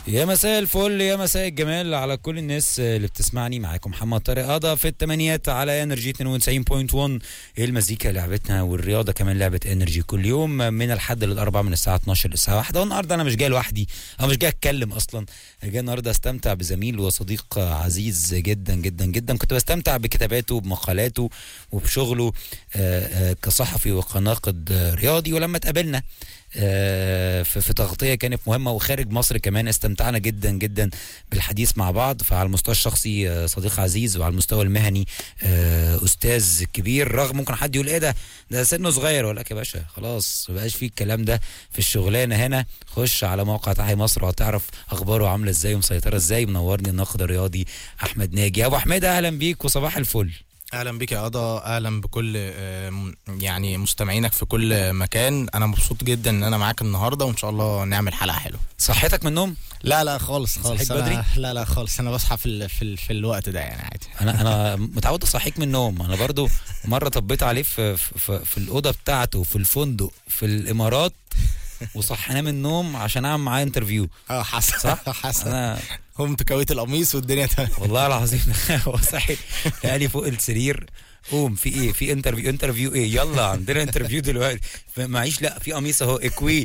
يا مساء الفل يا مساء الجمال على كل الناس اللي بتسمعني معاكم محمد طارق قضا في الثمانيات على انرجي 92.1 المزيكا لعبتنا والرياضه كمان لعبه انرجي كل يوم من الحد للاربع من الساعه 12 للساعه 1 والنهارده انا مش جاي لوحدي انا مش جاي اتكلم اصلا أنا جاي النهارده استمتع بزميل وصديق عزيز جدا جدا جدا كنت بستمتع بكتاباته وبمقالاته وبشغله آه، آه، كصحفي وكناقد آه، رياضي ولما اتقابلنا آه، في في تغطيه كانت مهمه وخارج مصر كمان استمتعنا جدا جدا بالحديث مع بعض فعلى المستوى الشخصي آه، صديق عزيز وعلى المستوى المهني آه، استاذ كبير رغم ممكن حد يقول ايه ده ده سنه صغير ولا يا باشا خلاص ما بقاش فيه الكلام ده في الشغلانه هنا خش على موقع تحيا مصر وهتعرف اخباره عامله ازاي ومسيطره ازاي منورني الناقد الرياضي احمد ناجي ابو حميد اهلا بيك وصباح الفل اهلا بك يا قضا اهلا بكل آه، م- يعني مستمعينك في كل مكان انا مبسوط جدا ان انا معاك النهارده وان شاء الله نعمل حلقه حلوه صحتك من النوم لا لا خالص خالص صحيت بدري؟ أنا لا لا خالص انا بصحى في ال في, ال في الوقت ده يعني عادي انا انا متعود اصحيك من النوم انا برضو مره طبيت عليه في في, في, في الاوضه بتاعته في الفندق في الامارات وصحيناه من النوم عشان اعمل معاه انترفيو اه حسن صح؟ حسن انا قمت كويت القميص والدنيا تمام والله العظيم هو صحي لقاني فوق السرير قوم في ايه في انترفيو انترفيو ايه يلا عندنا انترفيو دلوقتي معيش لا في قميص اهو اكوي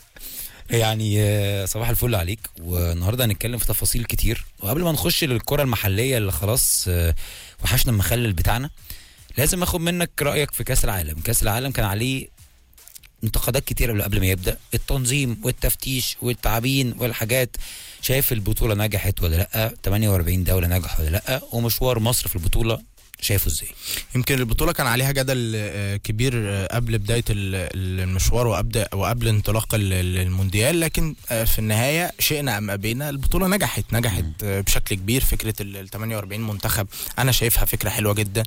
يعني آه، صباح الفل عليك والنهارده هنتكلم في تفاصيل كتير وقبل ما نخش للكره المحليه اللي خلاص آه، وحشنا المخلل بتاعنا لازم اخد منك رايك في كاس العالم كاس العالم كان عليه انتقادات كتير قبل قبل ما يبدا التنظيم والتفتيش والتعابين والحاجات شايف البطوله نجحت ولا لا 48 دوله نجحوا ولا لا ومشوار مصر في البطوله شايفه ازاي يمكن البطوله كان عليها جدل آه، كبير آه، قبل بدايه ال- المشوار وقبل وقبل انطلاق ال- ال- المونديال لكن آه، في النهايه شئنا ام ابينا البطوله نجحت نجحت آه، بشكل كبير فكره ال ال 48 منتخب انا شايفها فكره حلوه جدا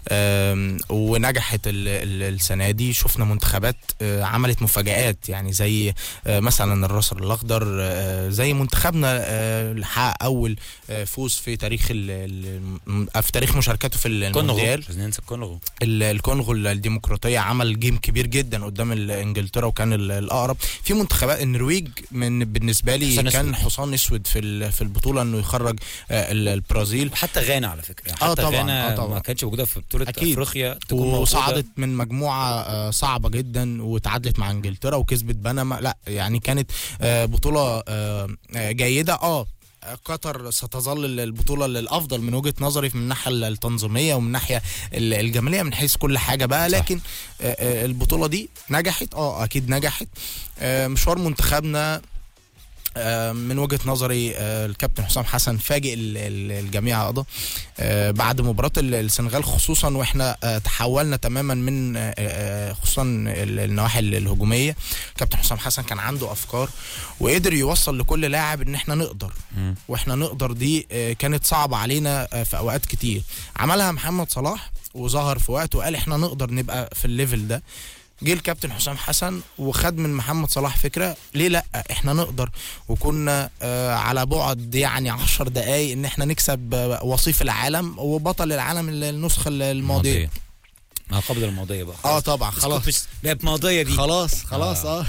آم، ونجحت ال- ال- السنه دي شفنا منتخبات آه، عملت مفاجآت يعني زي آه، مثلا الرصر الاخضر آه، زي منتخبنا آه، اللي حقق اول آه، فوز في تاريخ ال- ال- في تاريخ مشاركته في كونغو المونديال مش عايزين ننسى الكونغو ال- الكونغو الديمقراطيه عمل جيم كبير جدا قدام ال- انجلترا وكان ال- الاقرب في منتخبات النرويج من بالنسبه لي حصان كان أسود. حصان اسود في ال- في البطوله انه يخرج آه، ال- البرازيل حتى غانا على فكره آه حتى طبعاً، غانا آه طبعاً. ما كانتش موجوده في بطوله أكيد. افريقيا تكون موجودة. وصعدت من مجموعه آه، صعبه جدا وتعادلت مع انجلترا وكسبت بنما لا يعني كانت آه، بطوله آه، آه، جيده اه قطر ستظل البطوله الافضل من وجهه نظري من الناحيه التنظيميه ومن الناحيه ال- الجماليه من حيث كل حاجه بقى صح. لكن آه، آه، البطوله دي نجحت اه اكيد نجحت آه، مشوار منتخبنا آه، من وجهه نظري آه، الكابتن حسام حسن فاجئ ال- ال- الجميع قضى آه، بعد مباراه ال- السنغال خصوصا واحنا آه، تحولنا تماما من آه، آه، خصوصا ال- النواحي ال- الهجوميه كابتن حسام حسن كان عنده افكار وقدر يوصل لكل لاعب ان احنا نقدر مم. واحنا نقدر دي آه، كانت صعبه علينا آه، في اوقات كتير عملها محمد صلاح وظهر في وقت وقال احنا نقدر نبقى في الليفل ده جه الكابتن حسام حسن وخد من محمد صلاح فكره ليه لا احنا نقدر وكنا آه على بعد يعني عشر دقايق ان احنا نكسب آه، وصيف العالم وبطل العالم ال- النسخه الماضيه ما قبل الماضيه بقى اه طبعا خلاص خلاص بقت ماضيه دي خلاص خلاص اه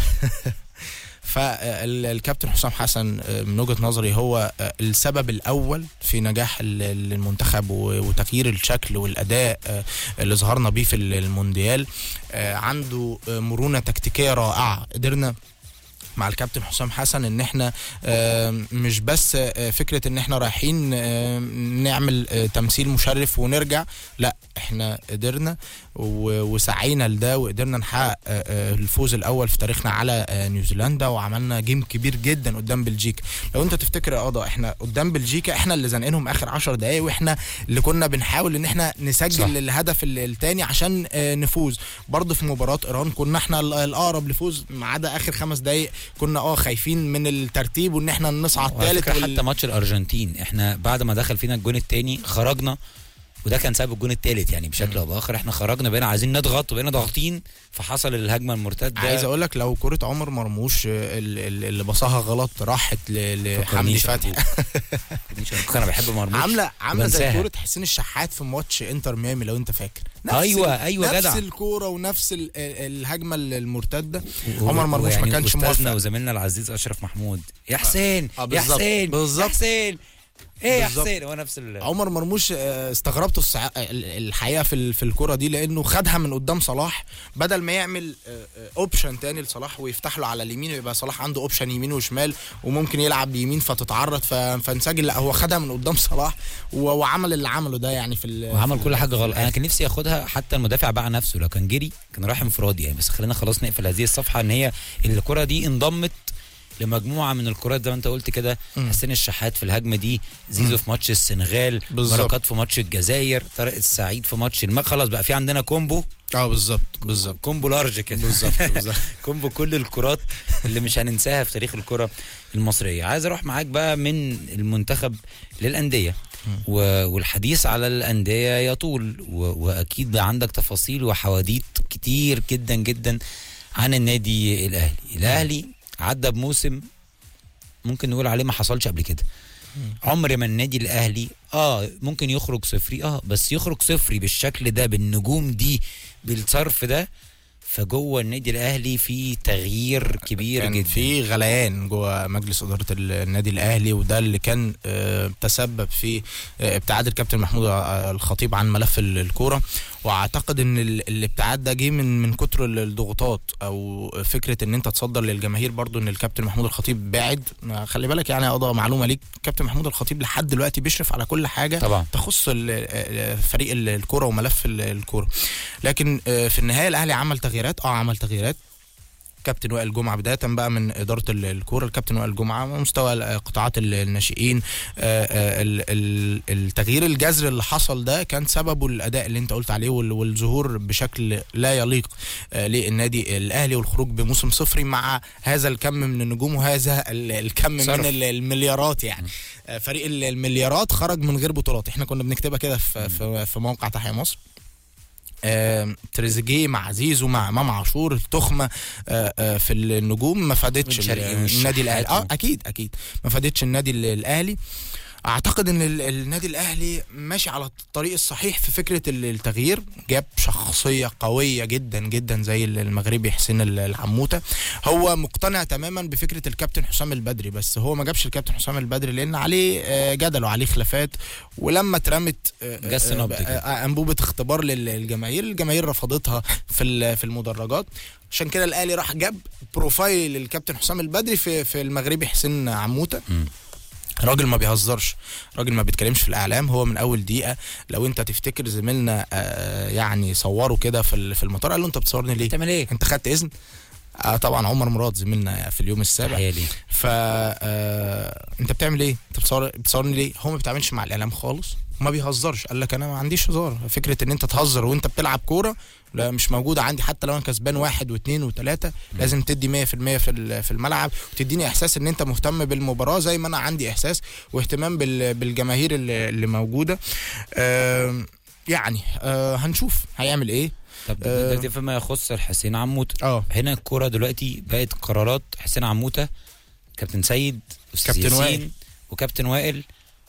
فالكابتن حسام حسن آه، من وجهه نظري هو آه، السبب الاول في نجاح ال- ال- المنتخب و- وتغيير الشكل والاداء آه، اللي ظهرنا بيه في ال- المونديال آه، عنده آه، مرونه تكتيكيه رائعه قدرنا مع الكابتن حسام حسن ان احنا آه، مش بس آه، فكره ان احنا رايحين آه، نعمل آه، تمثيل مشرف ونرجع لا احنا قدرنا و- وسعينا لده وقدرنا نحقق آه، آه، الفوز الاول في تاريخنا على آه، نيوزيلندا وعملنا جيم كبير جدا قدام بلجيكا لو انت تفتكر يا قضا احنا قدام بلجيكا احنا اللي زنقنهم اخر 10 دقايق واحنا اللي كنا بنحاول ان احنا نسجل صح. صح. الهدف ال- التاني عشان آه، نفوز برضه في مباراه ايران كنا احنا ال- الاقرب لفوز ما عدا اخر خمس دقايق كنا اه خايفين من الترتيب وان احنا نصعد وعلى ثالث فكره حتى ماتش الارجنتين احنا بعد ما دخل فينا الجون التاني خرجنا وده كان سبب الجون الثالث يعني بشكل او باخر احنا خرجنا بقينا عايزين نضغط وبقينا ضاغطين فحصل الهجمه المرتده عايز اقول لك لو كرة عمر مرموش آه، ال- ال- اللي بصاها غلط راحت ل- لحمدي فكرنيش فتحي مش انا بحب مرموش عامله عامله زي وبنساها. كوره حسين الشحات في ماتش انتر ميامي لو انت فاكر نفس أيوة، ال- أيوة نفس جدع. الكوره ونفس ال- ال- الهجمه المرتده و- عمر مرموش ما ويعني كانش استاذنا موفق وزميلنا العزيز اشرف محمود يا حسين آه، يا بالظبط، حسين يا بالظبط. حسين ايه يا بالظبط. حسين هو نفس ال عمر مرموش آه، استغربته السع... ال- الحقيقه في ال- في الكره دي لانه خدها من قدام صلاح بدل ما يعمل اوبشن تاني لصلاح ويفتح له على اليمين ويبقى صلاح عنده اوبشن يمين وشمال وممكن يلعب بيمين فتتعرض ف... فانسجل لا هو خدها من قدام صلاح و... وعمل اللي عمله ده يعني في ال... وعمل في كل ال- حاجه في غلط انا الآخر. كان نفسي ياخدها حتى المدافع باع نفسه لو كان جري كان رايح انفرادي يعني بس خلينا خلاص نقفل هذه الصفحه ان هي الكره دي انضمت لمجموعه من الكرات زي ما انت قلت كده مم. حسين الشحات في الهجمه دي زيزو في ماتش السنغال بالظبط. بركات في ماتش الجزائر طارق السعيد في ماتش المغرب خلاص بقى في عندنا كومبو اه بالظبط بالظبط كومبو لارج كده بالظبط بالظبط كومبو كل الكرات اللي مش هننساها في تاريخ الكرة المصرية عايز اروح معاك بقى من المنتخب للأندية و- والحديث على الأندية يطول و- وأكيد عندك تفاصيل وحواديت كتير جدا جدا عن النادي الأهلي الأهلي عدى بموسم ممكن نقول عليه ما حصلش قبل كده عمر ما النادي الاهلي اه ممكن يخرج صفري اه بس يخرج صفري بالشكل ده بالنجوم دي بالصرف ده فجوه النادي الاهلي في تغيير كبير كان جدا في غليان جوه مجلس اداره النادي الاهلي وده اللي كان آه، تسبب في آه، ابتعاد الكابتن محمود آه، الخطيب عن ملف ال- الكوره واعتقد ان ال- الابتعاد ده جه من من كتر ال- الضغوطات او فكره ان انت تصدر للجماهير برضو ان الكابتن محمود الخطيب بعد ما خلي بالك يعني اقضى معلومه ليك كابتن محمود الخطيب لحد دلوقتي بيشرف على كل حاجه طبعا تخص ال- ال- فريق ال- الكوره وملف ال- الكوره لكن آه، في النهايه الاهلي عمل تغييرات اه عمل تغييرات كابتن وائل جمعه بدايه بقى من اداره ال- الكوره الكابتن وائل جمعه مستوى ال- قطاعات ال- الناشئين آه، آه، ال- ال- التغيير الجذري اللي حصل ده كان سببه الاداء اللي انت قلت عليه وال- والظهور بشكل لا يليق آه، للنادي الاهلي والخروج بموسم صفري مع هذا الكم من النجوم وهذا ال- الكم صرف. من ال- المليارات يعني آه، فريق ال- المليارات خرج من غير بطولات احنا كنا بنكتبها كده في في, في موقع تحيا مصر آه، تريزيجيه مع زيزو مع امام عاشور التخمه آه، آه، في النجوم ما فادتش بن شرقي ال- النادي الاهلي اه والشحات. اكيد اكيد ما فادتش النادي ال- الاهلي اعتقد ان ال- النادي الاهلي ماشي على الطريق الصحيح في فكره ال- التغيير جاب شخصيه قويه جدا جدا زي ال- المغربي حسين ال- العموته هو مقتنع تماما بفكره الكابتن حسام البدري بس هو ما جابش الكابتن حسام البدري لان عليه آه، جدل وعليه خلافات ولما اترمت آه، جس آه، نبض آه، كده. آه، انبوبه اختبار لل- للجماهير الجماهير رفضتها في ال- في المدرجات عشان كده الاهلي راح جاب بروفايل الكابتن حسام البدري في في المغربي حسين عموته مم. راجل ما بيهزرش راجل ما بيتكلمش في الاعلام هو من اول دقيقه لو انت تفتكر زميلنا آه، يعني صوره كده في ال- في المطار قال له انت بتصورني ليه بتعمل ايه؟ انت خدت اذن آه طبعا عمر مراد زميلنا في اليوم السابع تحية ليه ف آه، انت بتعمل ايه انت بتصور بتصورني ليه هو ما بيتعاملش مع الاعلام خالص وما بيهزرش قال لك انا ما عنديش هزار فكره ان انت تهزر وانت بتلعب كوره لا مش موجوده عندي حتى لو انا كسبان واحد واثنين وثلاثه لازم تدي 100% في ال- في الملعب وتديني احساس ان انت مهتم بالمباراه زي ما انا عندي احساس واهتمام بال- بالجماهير اللي اللي موجوده آم، يعني آه، هنشوف هيعمل ايه طب آه. ده, ده فيما يخص الحسين عموته اه هنا الكرة دلوقتي بقت قرارات حسين عموته كابتن سيد أستاذ كابتن ياسين، وائل. وكابتن وائل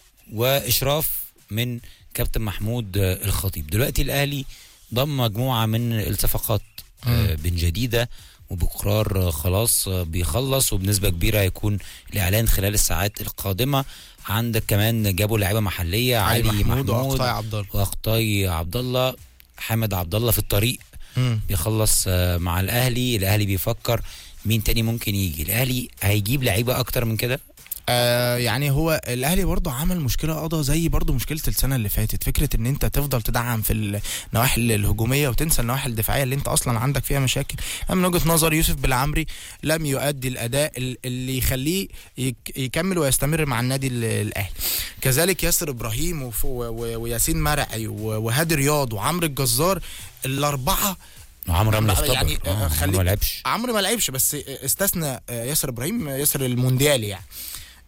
واشراف من كابتن محمود آه، الخطيب دلوقتي الاهلي ضم مجموعه من الصفقات آه، مم. بن جديده وبقرار آه، خلاص آه، بيخلص وبنسبه كبيره هيكون الاعلان خلال الساعات القادمه عندك كمان جابوا لعيبه محليه علي, علي محمود محمود واقطاع عبد الله واخطاي عبد الله حامد عبد الله في الطريق مم. بيخلص آه، مع الاهلي الاهلي بيفكر مين تاني ممكن يجي الاهلي هيجيب لعيبه اكتر من كده آه يعني هو الاهلي برضه عمل مشكله قضى زي برضه مشكله السنه اللي فاتت فكره ان انت تفضل تدعم في النواحي الهجوميه وتنسى النواحي الدفاعيه اللي انت اصلا عندك فيها مشاكل أنا من وجهه نظر يوسف بالعمري لم يؤدي الاداء ال- اللي يخليه يك- يكمل ويستمر مع النادي ال- الاهلي كذلك ياسر ابراهيم وف- و- و- وياسين مرعي و- وهادي رياض وعمرو الجزار الاربعه وعمرو رملي يعني، اختبر آه، آه، عمرو خليك- ما لعبش عمرو ما لعبش بس استثنى آه، ياسر ابراهيم ياسر المونديالي يعني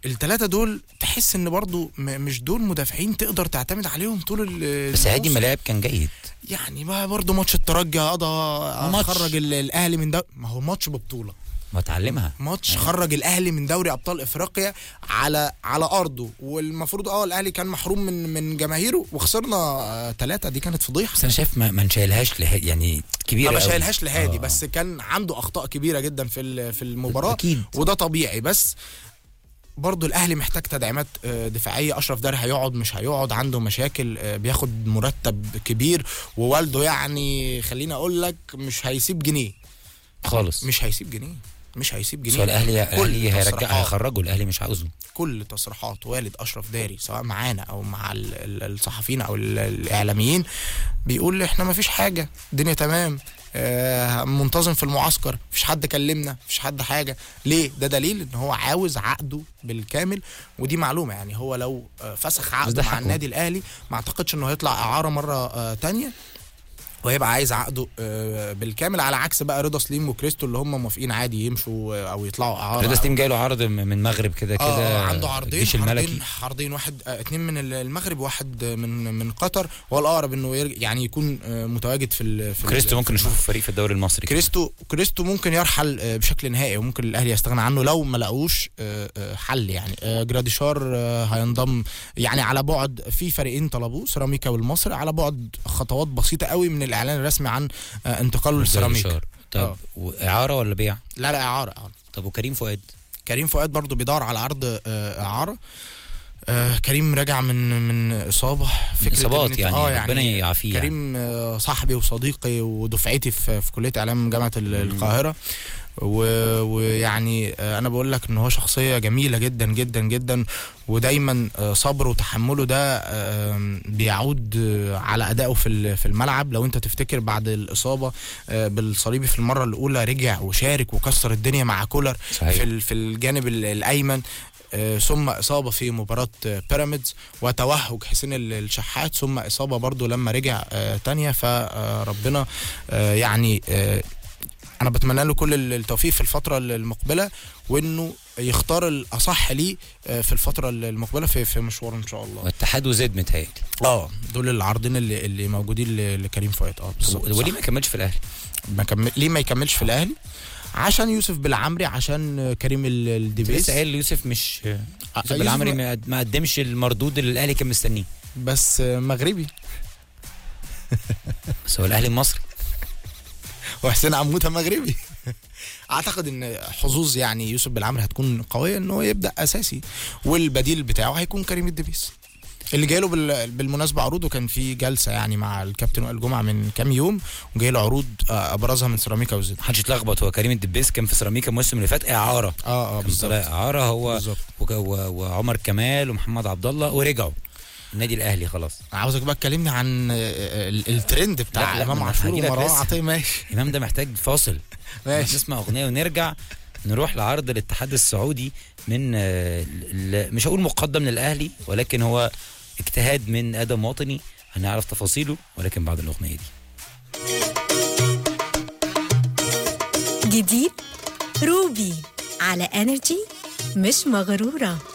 الثلاثه دول تحس ان برضو م- مش دول مدافعين تقدر تعتمد عليهم طول ال- بس هادي الموسم. ملاعب كان جيد يعني ما برضو ماتش الترجي قضى ماتش. خرج ال- الاهلي من ده ما هو ماتش ببطوله واتعلمها ماتش خرج الاهلي من دوري ابطال افريقيا على على ارضه والمفروض اه الاهلي كان محروم من من جماهيره وخسرنا ثلاثه دي كانت فضيحه بس انا شايف ما, ما نشيلهاش له يعني كبيره ما قوي. بشيلهاش لهادي آه. بس كان عنده اخطاء كبيره جدا في ال- في المباراه اكيد وده طبيعي بس برضه الاهلي محتاج تدعيمات آه، دفاعيه اشرف داري هيقعد مش هيقعد عنده مشاكل آه، بياخد مرتب كبير ووالده يعني خليني اقول لك مش هيسيب جنيه خالص مش هيسيب جنيه مش هيسيب بس هو جنيه الاهلي الاهلي هيرجع تصريحات. هيخرجه الاهلي مش عاوزه كل تصريحات والد اشرف داري سواء معانا او مع ال- ال- الصحفيين او ال- الاعلاميين بيقول احنا ما فيش حاجه الدنيا تمام آه، منتظم في المعسكر مفيش حد كلمنا مفيش حد حاجه ليه ده دليل ان هو عاوز عقده بالكامل ودي معلومه يعني هو لو آه، فسخ بس عقده ده مع حقه. النادي الاهلي ما اعتقدش انه هيطلع اعاره مره آه، تانية وهيبقى عايز عقده آه، بالكامل على عكس بقى رضا سليم وكريستو اللي هم موافقين عادي يمشوا آه، او يطلعوا اعاره رضا ستيم جاي له عرض م- من المغرب كده اه كده آه، عنده عرضين الجيش الملكي عرضين عرضين واحد آه اتنين من ال- المغرب وواحد آه، من من قطر هو الاقرب انه يرجع يعني يكون آه متواجد في ال- في ال- كريستو ممكن في نشوفه في فريق في الدوري المصري كريستو كريستو ممكن يرحل آه، بشكل نهائي وممكن الاهلي يستغنى عنه لو ما لقوش آه، آه، حل يعني آه، جراديشار آه، هينضم يعني على بعد في فريقين طلبوه سيراميكا والمصري على بعد خطوات بسيطه قوي من الاعلان الرسمي عن آه، انتقاله للسيراميكا جراديشار. طب آه. اعاره ولا بيع لا لا اعاره اعاره طب وكريم فؤاد كريم فؤاد برضو بيدور على عرض آه، اعاره آه كريم راجع من من اصابه فكرة اصابات إن أنت- يعني ربنا يعافيه يعني. كريم آه، صاحبي وصديقي ودفعتي في, في كليه اعلام جامعه ال- القاهره و- ويعني آه، انا بقول لك ان هو شخصيه جميله جدا جدا جدا ودايما آه، صبره وتحمله ده آه، بيعود آه، على ادائه في ال- في الملعب لو انت تفتكر بعد الاصابه آه، بالصليبي في المره الاولى رجع وشارك وكسر الدنيا مع كولر صحيح. في ال- في الجانب ال- الايمن آه، ثم اصابه في مباراه آه، بيراميدز وتوهج حسين ال- الشحات ثم اصابه برضو لما رجع آه، تانية فربنا يعني آه، انا بتمنى له كل ال- التوفيق في الفتره ال- المقبله وانه يختار الاصح ليه آه، في الفتره ال- المقبله في في مشواره ان شاء الله واتحاد وزد متهيألي اه دول العرضين اللي اللي موجودين ل- لكريم فؤاد اه بالظبط وليه صح. ما كملش في الاهلي ما كمل ليه ما يكملش في الاهلي عشان يوسف بالعمري عشان آه، كريم ال- الدبيس لسه قايل يوسف مش آه، يوسف يوسف بالعمري ما ما قدمش المردود اللي الاهلي كان مستنيه بس آه، مغربي بس هو الاهلي المصري وحسين عموته مغربي اعتقد ان حظوظ يعني يوسف بالعمري هتكون قويه ان هو يبدا اساسي والبديل بتاعه هيكون كريم الدبيس اللي جاي له بال- بالمناسبه عروض وكان في جلسه يعني مع الكابتن وائل جمعه من كام يوم وجاي له عروض آه، ابرزها من سيراميكا وزد محدش يتلخبط هو كريم الدبيس كان في سيراميكا الموسم اللي فات اعاره اه اه كان طالع بالظبط اعاره هو بالظبط وك- و- وعمر كمال ومحمد عبد الله ورجعوا النادي الاهلي خلاص عاوزك بقى تكلمني عن آه، آه، ال- الترند بتاع لا، لا، امام ما أنا عاشور هجيلك ومروان لسه. عطيه ماشي امام ده محتاج فاصل ماشي نسمع اغنيه ونرجع نروح لعرض الاتحاد السعودي من آه، ال- مش هقول مقدم للاهلي ولكن هو اجتهاد من ادم وطني هنعرف تفاصيله ولكن بعد الاغنيه دي جديد روبي على انرجي مش مغروره